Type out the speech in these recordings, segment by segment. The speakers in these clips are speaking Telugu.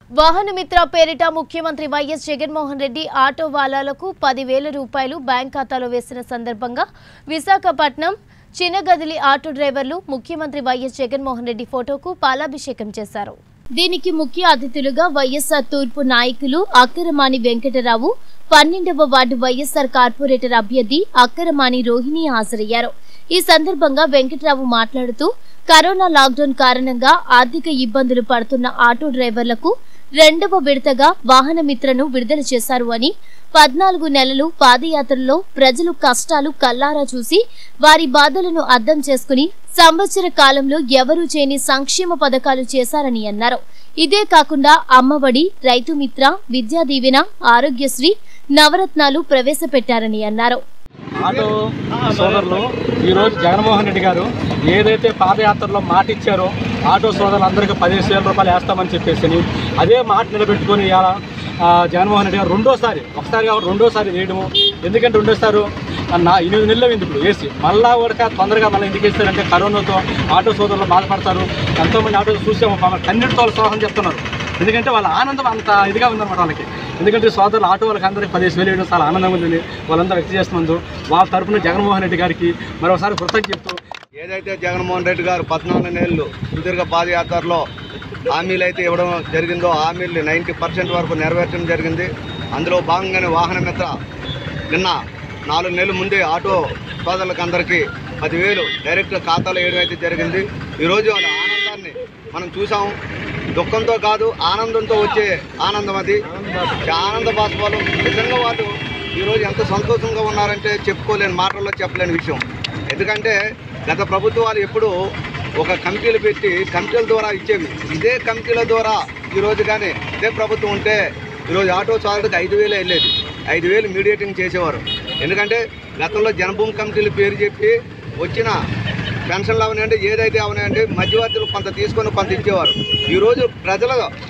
వాహనమిత్ర పేరిట ముఖ్యమంత్రి వైఎస్ జగన్మోహన్ రెడ్డి ఆటో వాలాలకు పదివేల రూపాయలు బ్యాంక్ ఖాతాలో వేసిన సందర్భంగా విశాఖపట్నం చిన్నగదిలి ఆటో డ్రైవర్లు ముఖ్యమంత్రి వైఎస్ జగన్మోహన్ రెడ్డి ఫోటోకు పాలాభిషేకం చేశారు దీనికి ముఖ్య అతిథులుగా వైఎస్ఆర్ తూర్పు నాయకులు అక్కరమాణి వెంకటరావు పన్నెండవ వార్డు వైఎస్ఆర్ కార్పొరేటర్ అభ్యర్థి అక్కరమాణి రోహిణి హాజరయ్యారు ఈ సందర్భంగా వెంకటరావు మాట్లాడుతూ కరోనా లాక్డౌన్ కారణంగా ఆర్థిక ఇబ్బందులు పడుతున్న ఆటో డ్రైవర్లకు రెండవ విడతగా వాహనమిత్రను విడుదల చేశారు అని పద్నాలుగు నెలలు పాదయాత్రలో ప్రజలు కష్టాలు కల్లారా చూసి వారి బాధలను అర్థం చేసుకుని సంవత్సర కాలంలో ఎవరూ చేయని సంక్షేమ పథకాలు చేశారని అన్నారు ఇదే కాకుండా అమ్మఒడి రైతు మిత్ర విద్యా దీవెన ఆరోగ్యశ్రీ నవరత్నాలు ప్రవేశపెట్టారని అన్నారు ఆటో సోదరులు ఈరోజు జగన్మోహన్ రెడ్డి గారు ఏదైతే పాదయాత్రలో మాట ఇచ్చారో ఆటో సోదరులందరికీ పదిహేను వేల రూపాయలు వేస్తామని చెప్పేసి అదే మాట నిలబెట్టుకొని ఇవాళ ఆ, జగన్మోహన్ రెడ్డి గారు రెండోసారి ఒకసారి కాబట్టి రెండోసారి వేయడము ఎందుకంటే రెండోసారి నా ఎనిమిది నెలలు అయింది ఇప్పుడు వేసి మళ్ళా కూడా తొందరగా మళ్ళీ ఎందుకు వేస్తారంటే కరోనాతో ఆటో సోదరులు బాధపడతారు ఎంతోమంది ఆటో చూసాము పాపం కన్నీటితో సోహం చెప్తున్నారు ఎందుకంటే వాళ్ళ ఆనందం అంత ఇదిగా ఉందన్నమాట వాళ్ళకి ఎందుకంటే సోదరులు ఆటో వాళ్ళకి అందరికి పదిహేను వేలు వేయడం చాలా ఆనందంగా ఉందని వాళ్ళందరూ వ్యక్తం చేస్తున్నందుకు వాళ్ళ తరపున జగన్మోహన్ రెడ్డి గారికి మరోసారి కృతజ్ఞత చెప్తూ ఏదైతే జగన్మోహన్ రెడ్డి గారు పద్నాలుగు నెలలు సుదీర్ఘ పాదయాత్రలో హామీలు అయితే ఇవ్వడం జరిగిందో హామీలు నైంటీ పర్సెంట్ వరకు నెరవేర్చడం జరిగింది అందులో భాగంగానే వాహన మిత్ర నిన్న నాలుగు నెలల ముందే ఆటో సోదరులకు అందరికీ పదివేలు డైరెక్ట్ ఖాతాలో వేయడం అయితే జరిగింది ఈరోజు వాళ్ళ ఆనందాన్ని మనం చూసాం దుఃఖంతో కాదు ఆనందంతో వచ్చే ఆనందం అది ఆ ఆనంద బాష్పాలు నిజంగా వాళ్ళు ఈరోజు ఎంత సంతోషంగా ఉన్నారంటే చెప్పుకోలేని మాటల్లో చెప్పలేని విషయం ఎందుకంటే గత ప్రభుత్వాలు ఎప్పుడు ఒక కమిటీలు పెట్టి కమిటీల ద్వారా ఇచ్చేవి ఇదే కమిటీల ద్వారా ఈరోజు కానీ ఇదే ప్రభుత్వం ఉంటే ఈరోజు ఆటో చాలకి ఐదు వేలే వెళ్ళేది ఐదు వేలు మీడియేటింగ్ చేసేవారు ఎందుకంటే గతంలో జనభూమి కమిటీల పేరు చెప్పి వచ్చిన పెన్షన్లు అవనండి ఏదైతే అవనండి మధ్యవర్తులు కొంత తీసుకొని కొంత ఇచ్చేవారు ఈరోజు ప్రజల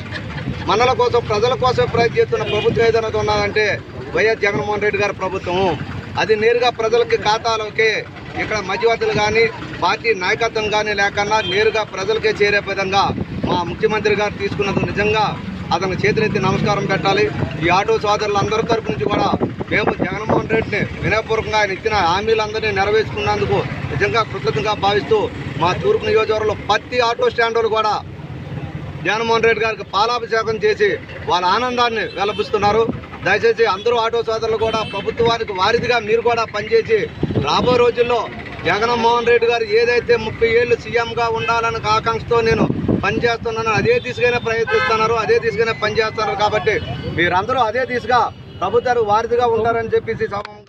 మనల కోసం ప్రజల కోసం ప్రయత్నం చేస్తున్న ప్రభుత్వం ఏదైనా ఉన్నదంటే వైఎస్ జగన్మోహన్ రెడ్డి గారి ప్రభుత్వం అది నేరుగా ప్రజలకి ఖాతాలోకి ఇక్కడ మధ్యవర్తులు కానీ పార్టీ నాయకత్వం కానీ లేకన్నా నేరుగా ప్రజలకే చేరే విధంగా మా ముఖ్యమంత్రి గారు తీసుకున్నందుకు నిజంగా అతని చేతులెత్తి నమస్కారం పెట్టాలి ఈ ఆటో సోదరులందరి తరపు నుంచి కూడా మేము జగన్మోహన్ రెడ్డిని వినయపూర్వకంగా ఆయన ఇచ్చిన హామీలందరినీ నెరవేర్చుకున్నందుకు నిజంగా కృతజ్ఞతగా భావిస్తూ మా తూర్పు నియోజకవర్గంలో ప్రతి ఆటో స్టాండర్లు కూడా జగన్మోహన్ రెడ్డి గారికి పాలాభిషేకం చేసి వాళ్ళ ఆనందాన్ని వెలపిస్తున్నారు దయచేసి అందరూ ఆటో సోదరులు కూడా ప్రభుత్వానికి వారిదిగా మీరు కూడా పనిచేసి రాబో రోజుల్లో జగన్మోహన్ రెడ్డి గారు ఏదైతే ముప్పై ఏళ్ళు సీఎంగా ఉండాలని ఆకాంక్షతో నేను పనిచేస్తున్నాను అదే దిశగానే ప్రయత్నిస్తున్నారు అదే దిశగానే పనిచేస్తున్నారు కాబట్టి మీరందరూ అదే దిశగా ప్రభుత్వానికి వారిదిగా ఉంటారని చెప్పేసి సభ